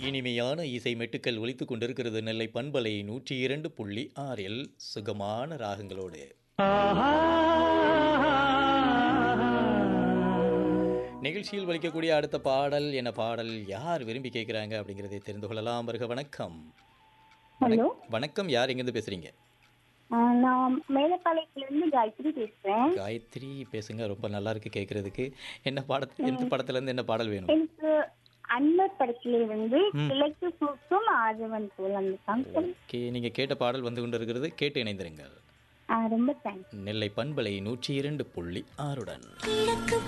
இனிமையான இசை மெட்டுக்கள் ஒலித்துக் கொண்டிருக்கிறது நெல்லை பண்பலை நூற்றி இரண்டு புள்ளி ஆறில் சுகமான ராகங்களோடு நிகழ்ச்சியில் ஒலிக்கக்கூடிய அடுத்த பாடல் என்ன பாடல் யார் விரும்பி கேட்குறாங்க அப்படிங்கிறதை தெரிந்து கொள்ளலாம் வருக வணக்கம் ஹலோ வணக்கம் யார் எங்கேருந்து பேசுறீங்க நான் மேலப்பாளையத்துலேருந்து காயத்ரி பேசுகிறேன் காயத்ரி பேசுங்க ரொம்ப நல்லா இருக்கு கேட்கறதுக்கு என்ன பாடத்து எந்த படத்துல இருந்து என்ன பாடல் வேணும் எனக்கு அன்வர் படத்துல வந்து கிழக்கு பூக்கும் ஆதவன் போல் அந்த சாங் ஓகே நீங்க கேட்ட பாடல் வந்து கொண்டிருக்கிறது கேட்டு இணைந்திருங்கள் ரொம்ப தேங்க்ஸ் நெல்லை பண்பலை நூற்றி இரண்டு புள்ளி ஆறுடன் கிழக்கு